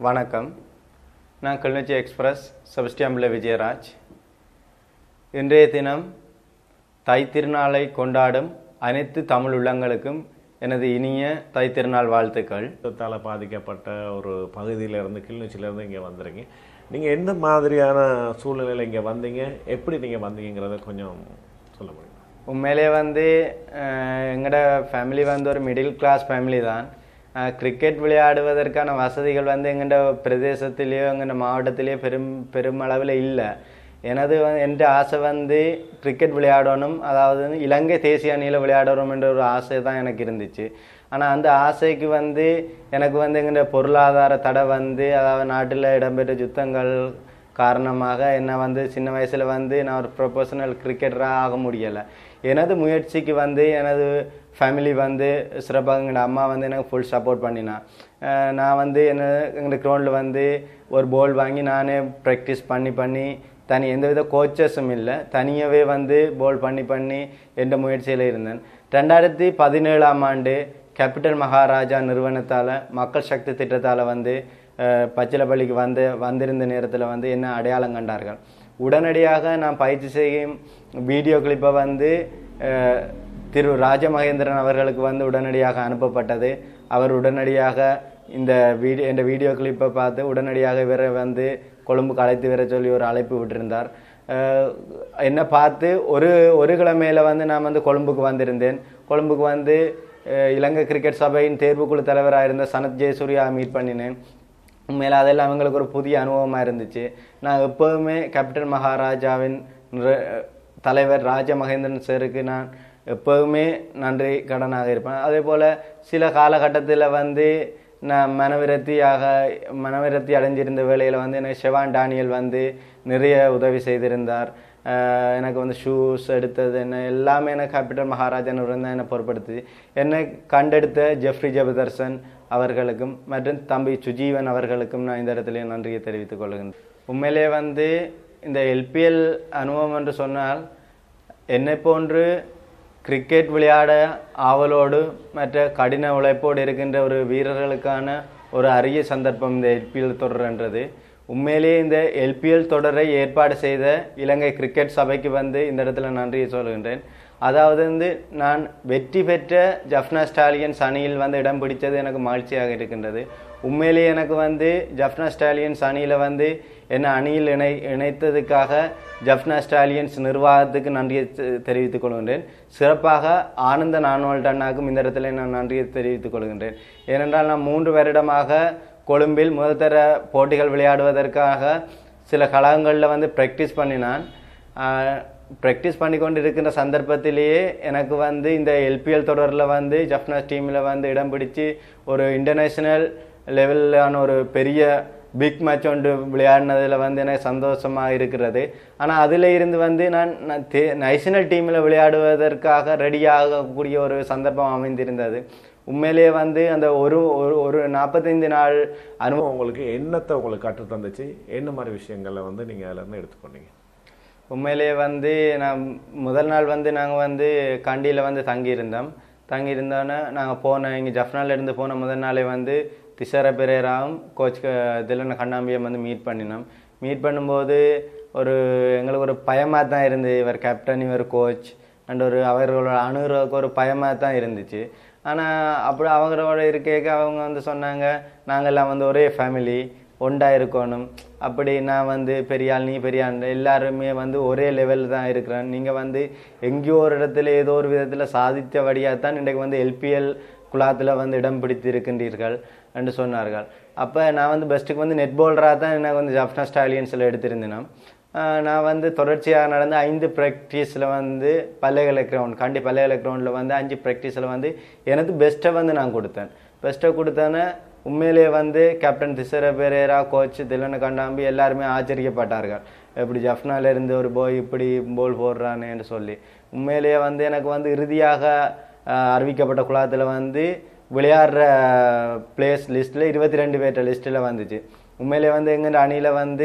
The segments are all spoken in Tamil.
வணக்கம் நான் கிளிநொச்சி எக்ஸ்பிரஸ் செபஸ்டியாம்பிள்ளை விஜயராஜ் இன்றைய தினம் தை திருநாளை கொண்டாடும் அனைத்து தமிழ் உள்ளங்களுக்கும் எனது இனிய தை திருநாள் வாழ்த்துக்கள் யுத்தத்தால் பாதிக்கப்பட்ட ஒரு பகுதியிலேருந்து கிளிநொச்சியிலேருந்து இங்கே வந்துறீங்க நீங்கள் எந்த மாதிரியான சூழ்நிலையில் இங்கே வந்தீங்க எப்படி நீங்கள் வந்தீங்கிறத கொஞ்சம் சொல்ல முடியும் உண்மையிலே வந்து அஹ், எங்களோட ஃபேமிலி வந்து ஒரு மிடில் கிளாஸ் ஃபேமிலி தான் அஹ், கிரிக்கெட் விளையாடுவதற்கான வசதிகள் வந்து எங்கள்ட பிரதேசத்திலேயோ எங்கள்ட மாவட்டத்திலேயோ பெரும் பெருமளவில் இல்லை எனது வந்து என்ற ஆசை வந்து கிரிக்கெட் விளையாடணும் அதாவது வந்து இலங்கை தேசிய அணியில் விளையாடணும் என்ற ஒரு ஆசை தான் எனக்கு இருந்துச்சு ஆனால் அந்த ஆசைக்கு வந்து எனக்கு வந்து எங்கள்ட பொருளாதார தடை வந்து அதாவது நாட்டில் இடம்பெற்ற யுத்தங்கள் காரணமாக என்னை வந்து சின்ன வயசில் வந்து நான் ஒரு ப்ரொஃபஷனல் கிரிக்கெட்டராக ஆக முடியலை எனது முயற்சிக்கு வந்து எனது ஃபேமிலி வந்து சிறப்பாக எங்களோட அம்மா வந்து எனக்கு ஃபுல் சப்போர்ட் பண்ணினா அஹ் நான் வந்து என்ன எங்கள் கிரவுண்டில் வந்து ஒரு பால் வாங்கி நானே ப்ராக்டிஸ் பண்ணி பண்ணி தனி எந்தவித கோச்சஸும் இல்லை தனியாகவே வந்து பால் பண்ணி பண்ணி எந்த முயற்சியில் இருந்தேன் ரெண்டாயிரத்தி பதினேழாம் ஆண்டு கேபிட்டல் மகாராஜா நிறுவனத்தால் மக்கள் சக்தி திட்டத்தால் வந்து அஹ், பச்சிலப்பள்ளிக்கு வந்து வந்திருந்த நேரத்தில் வந்து என்ன அடையாளம் கண்டார்கள் உடனடியாக நான் பயிற்சி செய்யும் வீடியோ கிளிப்பை வந்து அஹ், திரு ராஜமகேந்திரன் அவர்களுக்கு வந்து உடனடியாக அனுப்பப்பட்டது அவர் உடனடியாக இந்த வீடியோ இந்த வீடியோ கிளிப்பை பார்த்து உடனடியாக இவரை வந்து கொழும்புக்கு அழைத்து வர சொல்லி ஒரு அழைப்பு விட்டிருந்தார் அஹ், என்னை பார்த்து ஒரு ஒரு கிழமையில வந்து நான் வந்து கொழும்புக்கு வந்திருந்தேன் கொழும்புக்கு வந்து அஹ், இலங்கை கிரிக்கெட் சபையின் தேர்வுக்குழு தலைவராக இருந்த சனத் ஜெயசூர்யா மீட் பண்ணினேன் உண்மையில அதெல்லாம் அவங்களுக்கு ஒரு புதிய அனுபவமாக இருந்துச்சு நான் எப்போதுமே கேப்டன் மகாராஜாவின் நிற- தலைவர் ராஜ மகேந்திரன் சாருக்கு நான் எப்போதுமே நன்றி கடனாக இருப்பேன் அதே போல் சில காலகட்டத்தில் வந்து நான் மனவிரத்தியாக மனவிரத்தி அடைஞ்சிருந்த வேளையில் வந்து எனக்கு ஷெவான் டானியல் வந்து நிறைய உதவி செய்திருந்தார் அஹ் எனக்கு வந்து ஷூஸ் எடுத்தது என்ன எல்லாமே எனக்கு கேபிட்டல் மகாராஜன் தான் என்னை பொறுப்படுத்துது என்னை கண்டெடுத்த ஜெஃப்ரி ஜெபதர்சன் அவர்களுக்கும் மற்றும் தம்பி சுஜீவன் அவர்களுக்கும் நான் இந்த இடத்துல நன்றியை தெரிவித்துக் கொள்கின்றேன் உண்மையிலே வந்து இந்த எல்பிஎல் அனுபவம் என்று சொன்னால் என்னை போன்று கிரிக்கெட் விளையாட ஆவலோடு மற்ற கடின உழைப்போடு இருக்கின்ற ஒரு வீரர்களுக்கான ஒரு அரிய சந்தர்ப்பம் இந்த எல்பிஎல் தொடர்ன்றது உண்மையிலேயே இந்த எல்பிஎல் தொடரை ஏற்பாடு செய்த இலங்கை கிரிக்கெட் சபைக்கு வந்து இந்த இடத்துல நன்றியை சொல்கின்றேன் அதாவது வந்து நான் வெற்றி பெற்ற ஜஃப்னா ஸ்டாலியன்ஸ் அணியில் வந்து இடம் பிடித்தது எனக்கு மகிழ்ச்சியாக இருக்கின்றது உண்மையிலேயே எனக்கு வந்து ஜஃப்னா ஸ்டாலியன்ஸ் அணியில் வந்து என்னை அணியில் இணை இணைத்ததுக்காக ஜஃப்னா ஸ்டாலியன்ஸ் நிர்வாகத்துக்கு நன்றியை தெ- தெரிவித்துக் கொள்கின்றேன் சிறப்பாக ஆனந்த நானோல் அண்ணாக்கும் இந்த இடத்துல நான் நன்றியை தெரிவித்துக் கொள்கின்றேன் ஏனென்றால் நான் மூன்று வருடமாக கொழும்பில் முதல் தர போட்டிகள் விளையாடுவதற்காக சில கழகங்களில் வந்து ப்ராக்டிஸ் பண்ணினான் ப்ராக்டிஸ் பண்ணி கொண்டு இருக்கின்ற சந்தர்ப்பத்திலேயே எனக்கு வந்து இந்த எல்பிஎல் தொடரில் வந்து ஜப்னாஸ் டீமில் வந்து இடம் பிடிச்சு ஒரு இன்டர்நேஷனல் லெவலிலான ஒரு பெரிய பிக் மேட்ச் ஒன்று விளையாடினதில் வந்து எனக்கு சந்தோஷமாக இருக்கிறது ஆனால் அதில் இருந்து வந்து நான் நான் தே நேஷனல் டீமில் விளையாடுவதற்காக ரெடியாகக்கூடிய ஒரு சந்தர்ப்பம் அமைந்திருந்தது உண்மையிலேயே வந்து அந்த ஒரு ஒரு ஒரு நாற்பத்தைந்து நாள் அனுபவம் அனுபவம் உங்களுக்கு என்னத்தை உங்களுக்கு கற்றுத் தந்துச்சு என்ன மாதிரி விஷயங்களை வந்து நீங்கள் அதிலேருந்து எடுத்துக்கொண்டீங்க உண்மையிலேயே வந்து நான் முதல் நாள் வந்து நாங்கள் வந்து கண்டியில் வந்து தங்கியிருந்தோம் தங்கியிருந்தோன்னே நாங்கள் போன இங்கே ஜஃப்னால இருந்து போன முதல் நாளே வந்து திசர பெரேராவும் கோச் திலன கண்ணாம்பியம் வந்து மீட் பண்ணினோம் மீட் பண்ணும்போது ஒரு எங்களுக்கு ஒரு பயமாக தான் இருந்தது இவர் கேப்டன் இவர் கோச் அண்ட் ஒரு அவர்களோட அணுகிறதுக்கு ஒரு பயமாக தான் இருந்துச்சு ஆனால் அப்படி அவங்களோட இருக்க அவங்க வந்து சொன்னாங்க நாங்கள்லாம் வந்து ஒரே ஃபேமிலி ஒண்டா இருக்கணும் அப்படி நான் வந்து பெரிய ஆள் நீ பெரிய ஆள் எல்லாருமே வந்து ஒரே லெவலில் தான் இருக்கிறேன் நீங்கள் வந்து எங்கேயோ ஒரு இடத்துல ஏதோ ஒரு விதத்தில் சாதித்தபடியாக தான் இன்றைக்கு வந்து எல்பிஎல் குழாத்தில் வந்து இடம் பிடித்திருக்கின்றீர்கள் என்று சொன்னார்கள் அப்போ நான் வந்து பெஸ்ட்டுக்கு வந்து நெட் பவுலராக தான் எனக்கு வந்து ஜப்னா ஸ்டாலியன்ஸில் எடுத்திருந்தேன் ஆஹ் நான் வந்து தொடர்ச்சியாக நடந்த ஐந்து ப்ராக்டிஸில் வந்து பல்லைகலை கிரவுண்ட் காண்டி பல்லைகலை கிரவுண்டில் வந்து அஞ்சு ப்ராக்டிஸில் வந்து எனக்கு பெஸ்ட்டை வந்து நான் கொடுத்தேன் பெஸ்ட்டை கொடுத்தேன்னு உண்மையிலேயே வந்து கேப்டன் திசர பெரேரா கோச் திலன கண்டாம்பி எல்லாருமே ஆச்சரியப்பட்டார்கள் எப்படி ஜஃப்னால இருந்து ஒரு போய் இப்படி போல் போடுறானேன்னு சொல்லி உண்மையிலேயே வந்து எனக்கு வந்து இறுதியாக ஆஹ், அறிவிக்கப்பட்ட குழாத்தில் வந்து விளையாடுற பிளேஸ் லிஸ்ட்டில் இருபத்தி ரெண்டு பேர்ட்ட லிஸ்ட்டில் வந்துச்சு உண்மையிலேயே வந்து எங்கள் அணியில் வந்து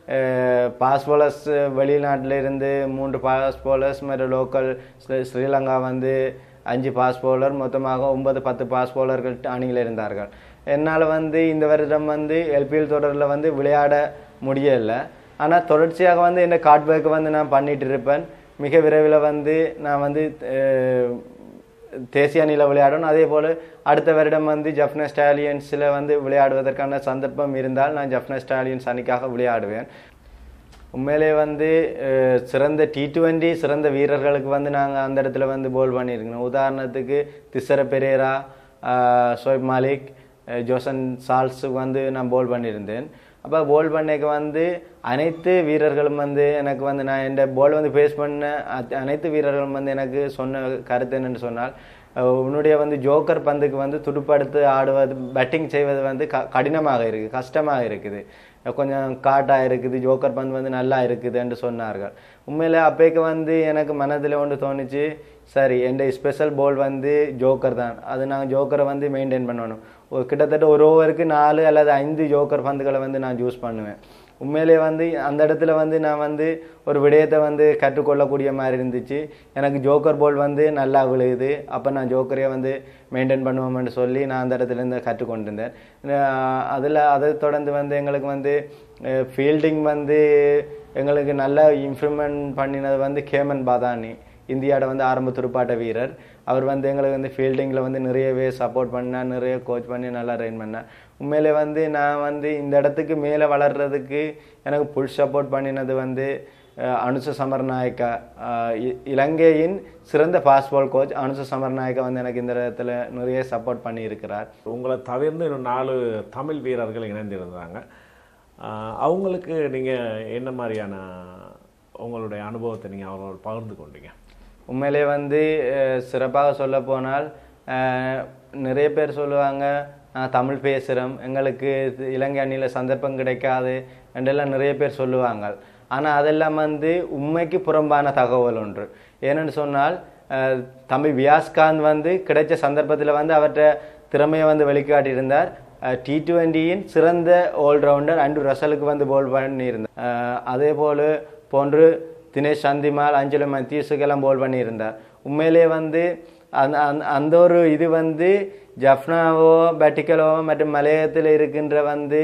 பாஸ் போலர்ஸ் வெளிநாட்டில் இருந்து மூன்று பாஸ் போலர்ஸ் மற்றும் லோக்கல் ஸ்ரீலங்கா வந்து அஞ்சு பாஸ் பவுலர் மொத்தமாக ஒன்பது பத்து பாஸ் பவுலர்கள் அணியில் இருந்தார்கள் என்னால் வந்து இந்த வருடம் வந்து எல்பிஎல் தொடரில் வந்து விளையாட முடியலை ஆனால் தொடர்ச்சியாக வந்து இந்த கார்ட் ஒர்க் வந்து நான் பண்ணிட்டு இருப்பேன் மிக விரைவில் வந்து நான் வந்து அஹ், தேசிய அணியில் விளையாடணும் அதே போல் அடுத்த வருடம் வந்து ஜப்னா ஸ்டாலியன்ஸில் வந்து விளையாடுவதற்கான சந்தர்ப்பம் இருந்தால் நான் ஜப்னா ஸ்டாலியன்ஸ் அணிக்காக விளையாடுவேன் உண்மையிலே வந்து அஹ், சிறந்த டி டுவெண்ட்டி சிறந்த வீரர்களுக்கு வந்து நாங்கள் அந்த இடத்துல வந்து போல் பண்ணியிருக்கோம் உதாரணத்துக்கு திசர பெரேரா அஹ், ஷோயப் மாலிக் அஹ், ஜோசன் சால்ஸுக்கு வந்து நான் போல் பண்ணியிருந்தேன் அப்போ போல் பண்ணைக்கு வந்து அனைத்து வீரர்களும் வந்து எனக்கு வந்து நான் இந்த போல் வந்து ஃபேஸ் பண்ண அத்- அனைத்து வீரர்களும் வந்து எனக்கு சொன்ன கருத்து என்னன்னு சொன்னால் அஹ், உன்னுடைய வந்து ஜோக்கர் பந்துக்கு வந்து துடுப்படுத்து ஆடுவது பேட்டிங் செய்வது வந்து க கடினமாக இருக்குது கஷ்டமாக இருக்குது கொஞ்சம் காட்டாக இருக்குது ஜோக்கர் பந்து வந்து நல்லா இருக்குது என்று சொன்னார்கள் உண்மையில அப்பேக்கு வந்து எனக்கு மனதில் ஒன்று தோணுச்சு சரி என் ஸ்பெஷல் பால் வந்து ஜோக்கர் தான் அது நான் ஜோக்கரை வந்து மெயின்டைன் பண்ணணும் ஒரு கிட்டத்தட்ட ஒரு ஓவருக்கு நாலு அல்லது ஐந்து ஜோக்கர் பந்துகளை வந்து நான் யூஸ் பண்ணுவேன் உண்மையிலே வந்து அந்த இடத்துல வந்து நான் வந்து ஒரு விடயத்தை வந்து கற்றுக்கொள்ளக்கூடிய மாதிரி இருந்துச்சு எனக்கு ஜோக்கர் பால் வந்து நல்லா விழுகுது அப்போ நான் ஜோக்கரையே வந்து மெயின்டைன் பண்ணுவோம்னு சொல்லி நான் அந்த இடத்துல இருந்து கற்றுக்கொண்டிருந்தேன் அதில் அதை தொடர்ந்து வந்து எங்களுக்கு வந்து ஃபீல்டிங் வந்து எங்களுக்கு நல்ல இம்ப்ரூவ்மெண்ட் பண்ணினது வந்து கேமன் பாதானி இந்தியாவோட வந்து ஆரம்ப துடுப்பாட்ட வீரர் அவர் வந்து எங்களுக்கு வந்து ஃபீல்டிங்கில் வந்து நிறையவே சப்போர்ட் பண்ணார் நிறைய கோச் பண்ணி நல்லா ட்ரெயின் பண்ணார் உண்மையிலே வந்து நான் வந்து இந்த இடத்துக்கு மேலே வளர்றதுக்கு எனக்கு புல் சப்போர்ட் பண்ணினது வந்து அஹ், அனுச சமர்நாயக்கா அஹ், இ- இலங்கையின் சிறந்த ஃபாஸ்ட் பால் கோச் அனுச சமர்நாயக்கா வந்து எனக்கு இந்த இடத்துல நிறைய சப்போர்ட் பண்ணி இருக்கிறார் உங்களை தவிர்த்து இன்னும் நாலு தமிழ் வீரர்கள் இணைந்திருந்தாங்க ஆஹ் அவங்களுக்கு நீங்கள் என்ன மாதிரியான உங்களுடைய அனுபவத்தை நீங்கள் அவங்களோட பகிர்ந்து கொண்டீங்க உண்மையிலே வந்து அஹ், சிறப்பாக சொல்ல போனால் அஹ், நிறைய பேர் சொல்லுவாங்க நான் தமிழ் பேசுகிறோம் எங்களுக்கு இது இலங்கை அணியில் சந்தர்ப்பம் கிடைக்காது என்றெல்லாம் நிறைய பேர் சொல்லுவாங்க ஆனால் அதெல்லாம் வந்து உண்மைக்கு புறம்பான தகவல் ஒன்று ஏன்னு சொன்னால் அஹ், தம்பி வியாஸ்காந்த் வந்து கிடைச்ச சந்தர்ப்பத்தில் வந்து அவற்றை திறமையை வந்து வெளிக்காட்டியிருந்தார் டி டுவெண்ட்டியின் சிறந்த ஆல்ரவுண்டர் அண்டு ரசலுக்கு வந்து போல் பண்ணியிருந்தார் அஹ், அதே போல் போன்று தினேஷ் சந்திமால் அஞ்சலி மத்தியூஸுக்கெல்லாம் போல் பண்ணியிருந்தார் உண்மையிலே வந்து அந்த அந்த- அந்த ஒரு இது வந்து ஜஃப்னாவோ பேட்டிக்கலோ மற்றும் மலையத்தில் இருக்கின்ற வந்து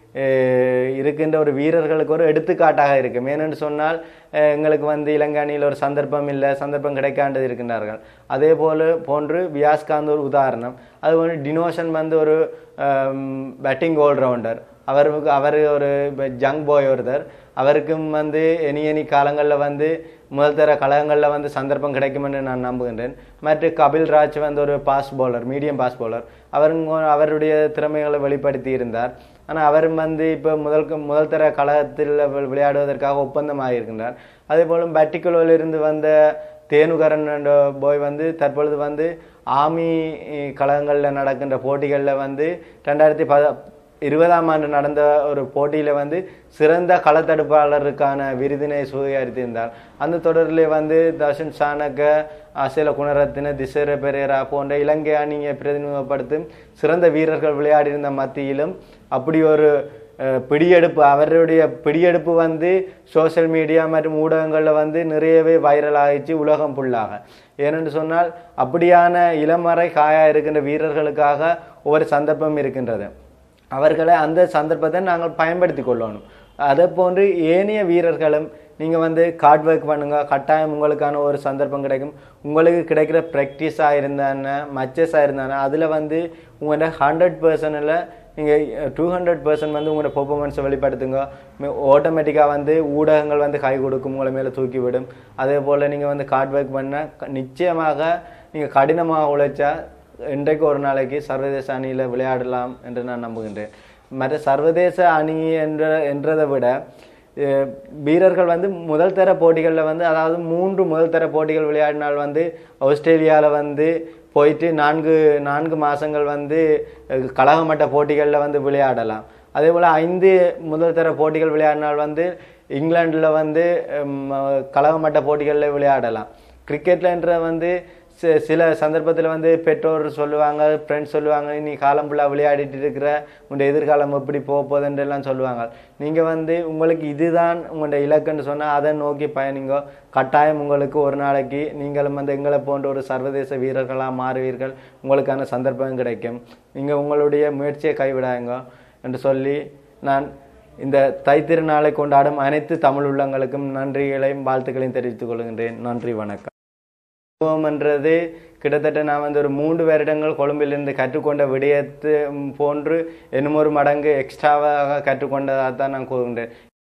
அஹ், இருக்கின்ற ஒரு வீரர்களுக்கு ஒரு எடுத்துக்காட்டாக இருக்கும் ஏனென்று சொன்னால் அஹ், எங்களுக்கு வந்து இலங்கை அணியில் ஒரு சந்தர்ப்பம் இல்லை சந்தர்ப்பம் கிடைக்காண்டது இருக்கின்றார்கள் அதே போல போன்று வியாஸ்காந்த் ஒரு உதாரணம் அது வந்து டினோஷன் வந்து ஒரு பேட்டிங் ஆல்ரவுண்டர் அவருக்கு அவர் ஒரு ஜங் பாய் ஒருத்தர் அவருக்கும் வந்து எனி எனி காலங்களில் வந்து முதல் தர கழகங்களில் வந்து சந்தர்ப்பம் கிடைக்குமென்று நான் நம்புகின்றேன் மற்றும் கபில் ராஜ் வந்து ஒரு fast bowler medium pace bowler அவருங்க அவருடைய திறமைகளை வெளிப்படுத்தி இருந்தார் ஆனால் அவரும் வந்து இப்போ முதல் முதல் தர கழகத்தில் வி- விளையாடுவதற்காக ஒப்பந்தமாக இருக்கின்றார் அதே போல பட்டிக்குலோவிலிருந்து வந்த தேனுகரன் என்ற போய் வந்து தற்பொழுது வந்து ஆமி கழகங்களில் நடக்கின்ற போட்டிகளில் வந்து ரெண்டாயிரத்தி பத இருபதாம் ஆண்டு நடந்த ஒரு போட்டியில் வந்து சிறந்த களத்தடுப்பாளருக்கான விருதினை சுயரித்திருந்தார் அந்த தொடரிலே வந்து தர்ஷன் சாணக்க அசேல குணரத்தின திசர பெரேரா போன்ற இலங்கை அணியை பிரதிநிதித்துவப்படுத்தும் சிறந்த வீரர்கள் விளையாடியிருந்த மத்தியிலும் அப்படி ஒரு அஹ், பிடியெடுப்பு அவருடைய பிடியெடுப்பு வந்து சோஷியல் மீடியா மற்றும் ஊடகங்களில் வந்து நிறையவே வைரல் ஆகிச்சு உலகம் ஃபுல்லாக ஏனென்று சொன்னால் அப்படியான இளமறை காயா இருக்கின்ற வீரர்களுக்காக ஒவ்வொரு சந்தர்ப்பம் இருக்கின்றது அவர்களை அந்த சந்தர்ப்பத்தை நாங்கள் பயன்படுத்தி கொள்ளணும் அதே போன்று ஏனைய வீரர்களும் நீங்கள் வந்து கார்ட் ஒர்க் பண்ணுங்க கட்டாயம் உங்களுக்கான ஒரு சந்தர்ப்பம் கிடைக்கும் உங்களுக்கு கிடைக்கிற ப்ராக்டிஸாக இருந்தானே மச்சஸாக இருந்தானே அதில் வந்து உங்களோட ஹண்ட்ரட் பர்சன்டில் நீங்கள் டூ ஹண்ட்ரட் பர்சன்ட் வந்து உங்களோட பெர்ஃபார்மன்ஸை வெளிப்படுத்துங்க ஆட்டோமேட்டிக்காக வந்து ஊடகங்கள் வந்து கை கொடுக்கும் உங்களை மேலே தூக்கி விடும் அதே போல் நீங்கள் வந்து கார்ட் ஒர்க் பண்ண நிச்சயமாக நீங்கள் கடினமாக உழைச்சா இன்றைக்கு ஒரு நாளைக்கு சர்வதேச அணியில் விளையாடலாம் என்று நான் நம்புகின்றேன் மற்ற சர்வதேச அணி என்ற என்றதை விட அஹ், வீரர்கள் வந்து முதல் தர போட்டிகளில் வந்து அதாவது மூன்று முதல் தர போட்டிகள் விளையாடினால் வந்து ஆஸ்திரேலியாவில் வந்து போயிட்டு நான்கு நான்கு மாதங்கள் வந்து அஹ், கழகமட்ட போட்டிகளில் வந்து விளையாடலாம் அதே போல் ஐந்து முதல் தர போட்டிகள் விளையாடினால் வந்து இங்கிலாண்டில் வந்து ஹம், கழகமட்ட போட்டிகளில் விளையாடலாம் கிரிக்கெட்லன்ற வந்து சி- சில சந்தர்ப்பத்தில் வந்து பெற்றோர் சொல்லுவாங்க ஃப்ரெண்ட்ஸ் சொல்லுவாங்க நீ காலம் ஃபுல்லாக விளையாடிட்டு இருக்கிற உங்களுடைய எதிர்காலம் எப்படி போக போகுதுன்னு எல்லாம் சொல்லுவாங்க நீங்கள் வந்து உங்களுக்கு இதுதான் உங்களுடைய இலக்குன்னு சொன்னால் அதை நோக்கி பயணிங்க கட்டாயம் உங்களுக்கு ஒரு நாளைக்கு நீங்களும் வந்து எங்களை போன்ற ஒரு சர்வதேச வீரர்களாக மாறுவீர்கள் உங்களுக்கான சந்தர்ப்பம் கிடைக்கும் நீங்கள் உங்களுடைய முயற்சியை கைவிடாங்க என்று சொல்லி நான் இந்த தைத்திருநாளை கொண்டாடும் அனைத்து தமிழ் உள்ளங்களுக்கும் நன்றிகளையும் வாழ்த்துக்களையும் தெரிவித்துக் கொள்கின்றேன் நன்றி வணக்கம் அனுபவம்ன்றது கிட்டத்தட்ட நான் வந்து ஒரு மூன்று வருடங்கள் கொழும்பிலிருந்து கற்றுக்கொண்ட விடயத்து ம், போன்று இன்னும் ஒரு மடங்கு எக்ஸ்ட்ராவாக கற்றுக்கொண்டதாக தான் நான் கூறுகின்றேன்